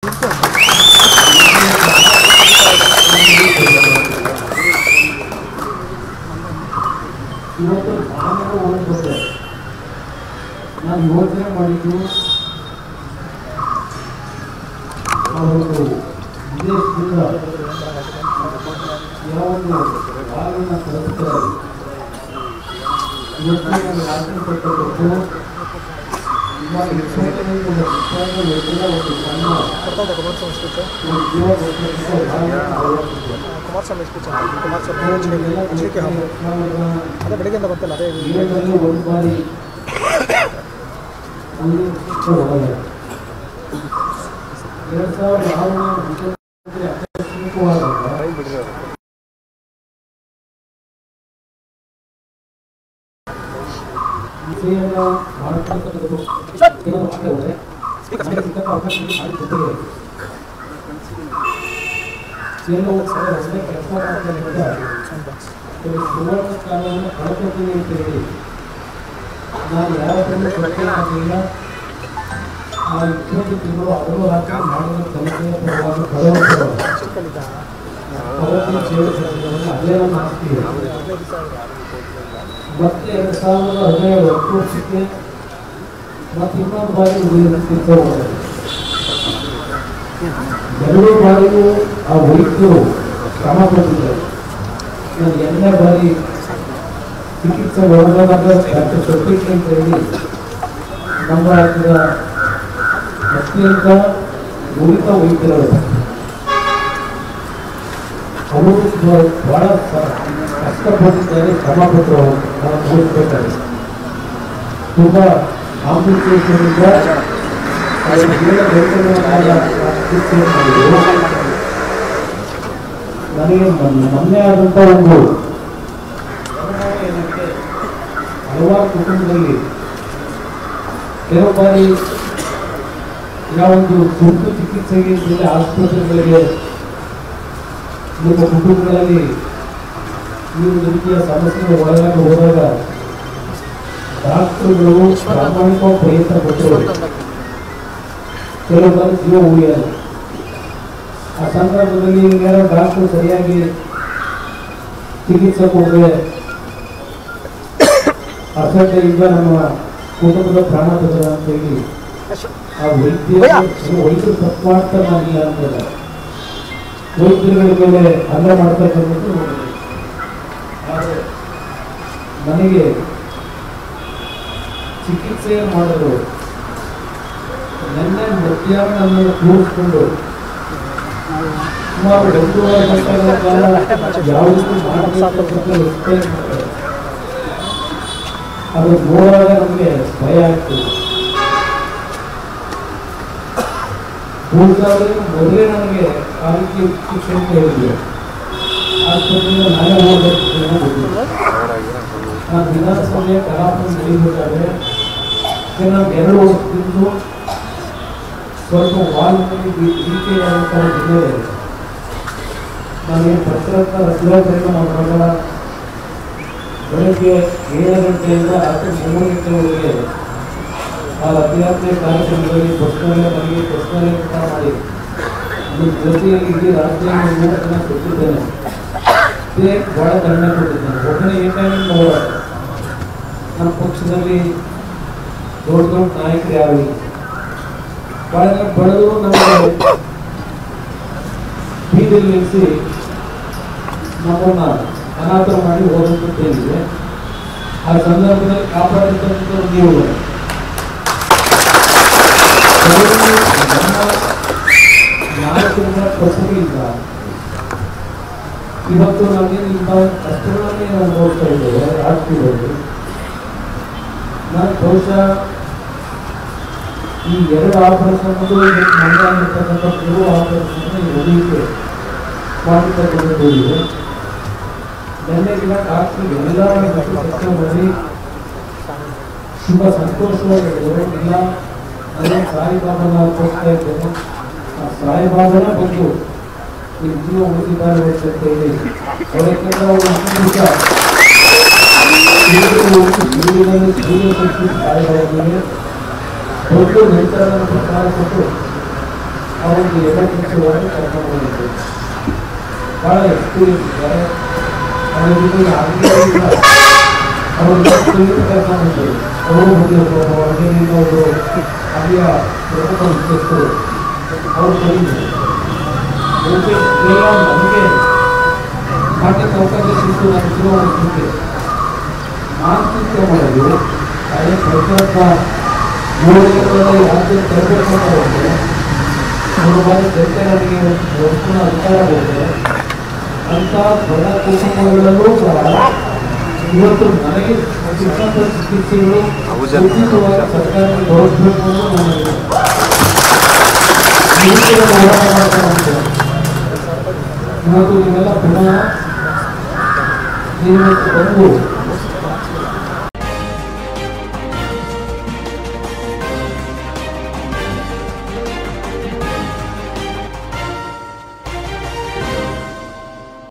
ಇವತ್ತು ನಾನೇ ಓದಿ ಬಂದೆ ನಾನು ಯೋಚನೆ ಮಾಡಿದ್ದು ಅವರು ವಿದೇಶದಿಂದ ಯಾವೊಂದು ಹಾಲನ್ನ ತರುತ್ತಾರೆ ಇವತ್ತು ನಾನು ರಾತ್ರಿ ಕೊಟ್ಟದ್ದು ಇವಾಗ ಇಪ್ಪತ್ತೈದು ಇಪ್ಪತ್ತೈದು ವರ್ಷದ ಒಂದು ಸಣ್ಣ ಬರ್ತಾ ಕುಮಾರಸ್ವಾಮಿ ಸ್ಪೀಚ್ ಒಂದು ಜೀವ ಕೊಟ್ಟಿದ್ದು ಭಾಳ ಆವತ್ತಿದೆ. Kumaraswamy speech Kumaraswamy H D K ಹಾವು ಅದೇ ಬೆಳಗ್ಗೆಯಿಂದ ಗೊತ್ತಿಲ್ಲ ಅದೇ ಜೀವನದಲ್ಲಿ ಒಂದು ಬಾರಿ ಒಂದು ಒಳಗೆ ಎರಡ್ ಸಾವಿರದ ಆರನೇ ಮುಖ್ಯಮಂತ್ರಿ ಆಕಸ್ಮಿಕವಾದಾಗ ವಿಷಯನ ಮಾಡ್ತಕ್ಕಂಥದ್ದು ಕೆಲವು ಮಾತಾಡಿದ್ರೆ ಸಿಕ್ಕಂಥ ಅವಕಾಶಗಳು ಮಾಡಿಕೊಟ್ಟಿದ್ದಾರೆ. ಕೆಲವು ರಸ್ತೆ ಕೆಲಸ ಮಾಡ್ತಕ್ಕಂಥ ಕೆಲವು ಸುವರ್ಣ ಕಾಲವನ್ನು ಕಳ್ಕೊತೀನಿ ಅಂತ ಹೇಳಿ ನಾನು ಯಾವತ್ತೂ ಪ್ರಶ್ನೆ ಮಾಡಲಿಲ್ಲ ಆ ಇಪ್ಪತ್ತು ತಿಂಗಳು ಅವರು ರಾತ್ರಿ ಮಾಡಿದ ಕೆಲಸದ ಪರವಾಗಿ ಭರವಸೆ ಅವತ್ತಿನ ಸೇವೆ ಸಲ್ಲಿಸಿದವರಿಗೆ ಅದೇ ನಮ್ಮ ಆಸ್ತಿ ಇದೆ. ಮತ್ತೆ ಎರಡು ಸಾವಿರದ ಹದಿನೇಳು ವರ್ಷಕ್ಕೆ ಮತ್ತೆ ಇನ್ನೊಂದು ಬಾರಿ ಉಳಿಯುತ್ತಿದ್ದ ಎರಡೂ ಬಾರಿಗೂ ಆ ವೈದ್ಯರು ಶ್ರಮ ಪಟ್ಟಿದ್ದಾರೆ ನಾನು ಎರಡನೇ ಬಾರಿ ಚಿಕಿತ್ಸೆ ಒಳಗಾದಾಗ ಡಾಕ್ಟರ್ ಸತೀಶ್ ಅಂತ ಹೇಳಿ ನಮ್ಮ ರಾಜ್ಯದ ಅತ್ಯಂತ ನುರಿತ ವೈದ್ಯರು ಅವರು ಬ- ಬಹಳ ಸ- ಕಷ್ಟಪಟ್ಟಿದ್ದಾರೆ ಶ್ರಮ ಪಟ್ಟರು ನಾವು ನೋಡ್ಬೇಕಾದ್ರೆ ತುಂಬ ಕಾಂಪ್ಲಿಕೇಶನ್ನಿಂದ ಅವರು ಜೀವನ ವೇತನವನ್ನಾದ ಚಿಕಿತ್ಸೆ ಮಾಡಿದ್ರು ನನಗೆ ನನ್ನ- ನನ್ನೇ ಆದಂಥ ಒಂದು ಅನುಭವ ಏನಂటే ಹಲವಾರು ಕುಟುಂಬದಲ್ಲಿ ಕೆಲವು ಬಾರಿ ಯಾವೊಂದು ತುರ್ತು ಚಿಕಿತ್ಸೆಗೆ ಬೇರೆ ಆಸ್ಪತ್ರೆಗಳಿಗೆ ನಿಮ್ಮ ಕುಟುಂಬಗಳಲ್ಲಿ ಈ ಒಂದು ರೀತಿಯ ಸಮಸ್ಯೆಗೆ ಒಳಗಾಗಿ ಹೋದಾಗ ಡಾಕ್ಟರ್ಗಳು ಪ್ರಾಮಾಣಿಕ ಪ್ರಯತ್ನ ಪಟ್ಟರು ಕೆಲವು ಬಾರಿ ಜೀವ ಉಳಿಯಲ್ಲ ಆ ಸಂದರ್ಭದಲ್ಲಿ ಯಾರೋ ಡಾಕ್ಟರ್ ಸರಿಯಾಗಿ ಚಿಕಿತ್ಸೆ ಕೊಡದೆ ಅಸಡ್ಡೆಯಿಂದ ನಮ್ಮ ಕುಟುಂಬದ ಪ್ರಾಣ ತೆಗೆದ ಅಂತ ಹೇಳಿ ಆ ವೈದ್ಯ ವೈದ್ಯರು ತಪ್ಪು ಮಾಡ್ತಾರೆ ನಾನಿಲ್ಲ ಅಂತಲ್ಲ ವೈದ್ಯರುಗಳ ಮೇಲೆ ಹಲ್ಲೆ ಮಾಡ್ತಕ್ಕಂಥದ್ದು ನೋಡಿದೆ. ಆದರೆ ನನಗೆ ಚಿಕಿತ್ಸೆ ಮಾಡಿದ್ರು ನಿನ್ನೆ ಮಧ್ಯಾಹ್ನ ನನ್ನನ್ನು ಕೂರಿಸ್ಕೊಂಡು ಸುಮಾರು ಒಂದೂವರೆ ಗಂಟೆಗಳ ಕಾಲ ಯಾವುದಕ್ಕೂ ಮಾಡಬೇಕಂತ explain ಮಾಡ್ತಾರೆ. ಅದು ನೋಡುವಾಗ ನಮಗೆ ಭಯ ಆಗ್ತದೆ ಕೂರಿಸಾದ್ರೆ ಮೊದಲೇ ನನಗೆ ಆ ರೀತಿ ಶಿಕ್ಷೆ ಅಂತ ಹೇಳಿದ್ರು ಆಸ್ಪತ್ರೆಯಿಂದ ನಾನೇ ಹೋಗ್ಬೇಕು ಅಂತ ಏನೋ ಗೊತ್ತಿಲ್ಲ. ನಾನು ವಿಧಾನಸಭೆಯ ಕಲಾಪ ನಡೀಬೇಕಾದ್ರೆ ನಾನು ಎರಡು ವರ್ಷದಿಂದ ಸ್ವಲ್ಪ ವಾಲ್ಮೀಕಿ ಬೀಕೆಯಾದಂತಹ ಜಿಲ್ಲೆ ನಾನೇನು ಪತ್ರಕ ರಚನಾಕರಣ ಮಾಡುವಾಗ ಬೆಳಗ್ಗೆ ಏಳು ಗಂಟೆಯಿಂದ ರಾತ್ರಿ ಮೂರು ಗಂಟೆವರೆಗೆ ಆ ರಥಯಾತ್ರೆ ಕಾರ್ಯಕ್ರಮದಲ್ಲಿ ಬಸ್ನಲ್ಲೇ ಮನೆಗೆ ಬಸ್ನಲ್ಲೇ ಊಟ ಮಾಡಿ ನಿಮ್ಮ ಜೊತೆಯಲ್ಲಿ ಇಡೀ ರಾಜ್ಯವನ್ನು ಮೂರು ಜನ ಕೊಟ್ಟಿದ್ದೇನೆ ಇದೇ ಬಹಳ ದಂಡ ಕೊಟ್ಟಿದ್ದೇನೆ ಒಬ್ಬನೇ ಏಕಾಂಗಿ ಹೋರಾಟ ನಮ್ಮ ಪಕ್ಷದಲ್ಲಿ ದೊಡ್ಡ ದೊಡ್ಡ ನಾಯಕರು ಯಾರು ಇಲ್ಲ. ಬಹಳ ಜನ ಬಡವರು ನಮಗೆ ಬೀದಿಯಲ್ಲಿ ನಿಲ್ಲಿಸಿ ನಮ್ಮನ್ನ ಅನಾಥರು ಮಾಡಿ ಹೋದಂತ ಹೇಳಿದೆ ಆ ಸಂದರ್ಭದಲ್ಲಿ ಕಾಪಾಡಿರ್ತಕ್ಕಂಥ ನೀವು ನಮ್ಮ ನಾಲ್ಕು ಜನ ಪ್ರಭುಗಳಿಂದ ಇವತ್ತು ನಮಗೆ ಇಂಥ ಕಷ್ಟಗಳನ್ನೇ ನಾವು ಅನುಭವಿಸ್ತಾ ಇದ್ದೇವೆ ರಾಜಕೀಯದಲ್ಲಿ ನಾನು ಬಹುಶಃ ಈ ಎರಡು ಆಪರೇಷನ್ ಮಂಡ್ಯ ಇರ್ತಕ್ಕಂಥ ಕೆಲವು ಆಪರೇಷನ್ ಒಲಿಕೆ ಮಾಡಿರ್ತಕ್ಕಂಥದ್ದು ಇದೆ ನಿನ್ನೆ ದಿನ ಡಾಕ್ಟರ್ ಎಲ್ಲ ಕೆಲಸ ಮಾಡಿ ತುಂಬ ಸಂತೋಷವಾಗಿ ಹೇಳಿದರು ಇಲ್ಲ ನಾನು ಸಾಯಿಬಾಬನ ಹೋಗ್ತಾ ಇದ್ದೇನೆ ಆ ಸಾಯಿಬಾಬನ ಬಂದು ನಿಮ್ಮ ಜೀವ ಉಳಿಸಿದ್ದಾರೆ ಅಂತ ಹೇಳಿ ಅವರಕ್ಕೆಲ್ಲ ಅವರು ಅತ್ಯಂತ ಜೀವನದಲ್ಲಿ ಜೀವಶಕ್ತಿ ಸಾಯಿಬಾಬನಿಗೆ ದೊಡ್ಡ ನಂತರ ಪ್ರಕಾರ ಕೊಟ್ಟು ಆ ಒಂದು ಎಮರ್ಜೆನ್ಸಿ ಒಳಗೆ ಕರ್ಕೊಂಡು ಬಂದಿದ್ದು ಭಾಳ ಎಕ್ಸ್ಪೀರಿಯನ್ಸ್ ಇದ್ದಾರೆ ಅವರ ಜೊತೆಗೆ ಆಗಿಲ್ಲ ಅವರು ಕರ್ಕೊಂಡು ಬಂದರು ಅವರು ಬಂದಿದ್ರು ಹೊರಗಿನಿಂದ ಅವರು ಅಲ್ಲಿಯ ಪ್ರೋಟೋಕಾಲ್ ಮುಖ್ಯಸ್ಥರು ಅವರು ಬಂದಿದ್ದರು ಬಹುತೇಕ ಕೇವಲ ನಮಗೆ ಪಾಠಕ್ಕೆ ಅವಕಾಶ ಸಿಕ್ತು ನಾನು ಶುರುವಾಗುತ್ತಿದ್ದೆ ಮಾನಸಿಕ ಮಾಡಲು ಅದೇ ಸರ್ಕಾರದ ಯೋಜನೆಗಳಲ್ಲಿ ರಾಜ್ಯ ತರಬೇಕು ಅಂತ ಹೋದ್ರೆ ಮೂರು ಬಾರಿ ಸರ್ಕಾರಕ್ಕೆ ವಸ್ತುನ ಅಧಿಕಾರ ಹೋದ್ರೆ ಅಂತ ಬಡ ಕುಟುಂಬಗಳಲ್ಲೂ ಸಹ ಇವತ್ತು ನನಗೆ ಸಿಕ್ಕಂಥ ಚಿಕಿತ್ಸೆಗಳು ಉಚಿತವಾಗಿ ಸರ್ಕಾರಕ್ಕೆ ಗೌರವಿಸಬೇಕು ಅಂತ ನನಗೆ ನೀತಿಯ ಹೋರಾಟ ಮಾಡ್ತಾ ಹೋಗ್ತೇನೆ. ಇವತ್ತು ನೀವೆಲ್ಲ ಪುನಃ ಜೀವನಕ್ಕೆ ಬಂದು